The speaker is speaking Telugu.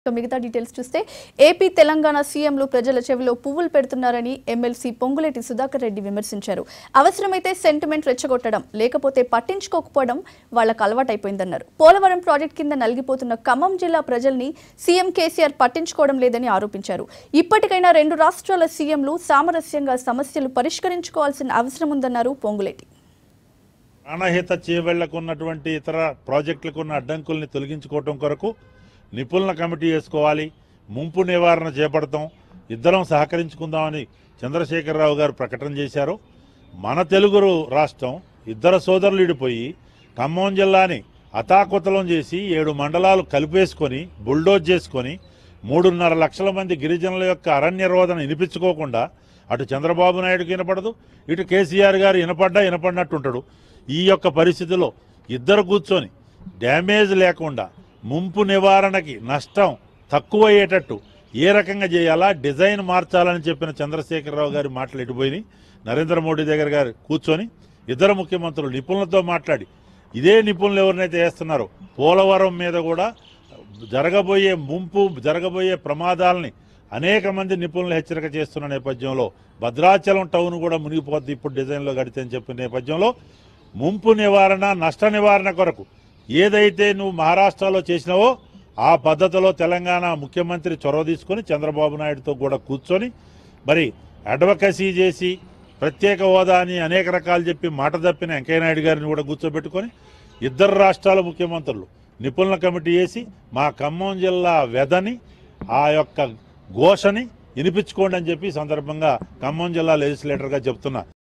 ఇక మిగతా డీటెయిల్స్ చూస్తే ఏపీ తెలంగాణ సీఎంలు ప్రజల చెవిలో పువ్వులు పెడుతున్నారని ఎమ్మెల్సీ పొంగులేటి సుధాకర్ రెడ్డి విమర్శించారు అవసరమైతే సెంటిమెంట్ రెచ్చగొట్టడం లేకపోతే పట్టించుకోకపోవడం వాళ్లకు అలవాటైపోయిందన్నారు పోలవరం ప్రాజెక్ట్ కింద నలిగిపోతున్న ఖమ్మం జిల్లా ప్రజల్ని సీఎం కేసీఆర్ పట్టించుకోవడం లేదని ఆరోపించారు ఇప్పటికైనా రెండు రాష్ట్రాల సీఎంలు సామరస్యంగా సమస్యలు పరిష్కరించుకోవాల్సిన అవసరం ఉందన్నారు పొంగులేటి ప్రాణహిత చేవెళ్లకు ఉన్నటువంటి ఇతర ప్రాజెక్టులకు ఉన్న అడ్డంకుల్ని తొలగించుకోవటం కొరకు నిపుణుల కమిటీ వేసుకోవాలి ముంపు నివారణ చేపడతాం ఇద్దరం సహకరించుకుందామని చంద్రశేఖరరావు గారు ప్రకటన చేశారు మన తెలుగు రాష్ట్రం ఇద్దరు సోదరులు ఇడిపోయి ఖమ్మం జిల్లాని అతాకుతలం చేసి ఏడు మండలాలు కలిపేసుకొని బుల్డోజ్ చేసుకొని మూడున్నర లక్షల మంది గిరిజనుల యొక్క అరణ్య రోదన వినిపించుకోకుండా అటు చంద్రబాబు నాయుడుకి వినపడదు ఇటు కేసీఆర్ గారు వినపడ్డా వినపడినట్టుంటాడు ఈ యొక్క పరిస్థితిలో ఇద్దరు కూర్చొని డ్యామేజ్ లేకుండా ముంపు నివారణకి నష్టం తక్కువయ్యేటట్టు ఏ రకంగా చేయాలా డిజైన్ మార్చాలని చెప్పిన చంద్రశేఖరరావు గారి మాటలు ఎటుపోయినాయి నరేంద్ర మోడీ దగ్గర గారు కూర్చొని ఇద్దరు ముఖ్యమంత్రులు నిపుణులతో మాట్లాడి ఇదే నిపుణులు ఎవరినైతే వేస్తున్నారో పోలవరం మీద కూడా జరగబోయే ముంపు జరగబోయే ప్రమాదాలని అనేక మంది నిపుణులు హెచ్చరిక చేస్తున్న నేపథ్యంలో భద్రాచలం టౌన్ కూడా మునిగిపోద్ది ఇప్పుడు డిజైన్లో గడితే అని చెప్పిన నేపథ్యంలో ముంపు నివారణ నష్ట నివారణ కొరకు ఏదైతే నువ్వు మహారాష్ట్రలో చేసినావో ఆ పద్ధతిలో తెలంగాణ ముఖ్యమంత్రి చొరవ తీసుకొని చంద్రబాబు నాయుడుతో కూడా కూర్చొని మరి అడ్వకసీ చేసి ప్రత్యేక హోదా అని అనేక రకాలు చెప్పి మాట తప్పిన వెంకయ్య నాయుడు గారిని కూడా కూర్చోబెట్టుకొని ఇద్దరు రాష్ట్రాల ముఖ్యమంత్రులు నిపుణుల కమిటీ వేసి మా ఖమ్మం జిల్లా వెదని ఆ యొక్క ఘోషని వినిపించుకోండి అని చెప్పి ఈ సందర్భంగా ఖమ్మం జిల్లా లెజిస్లేటర్గా చెప్తున్నా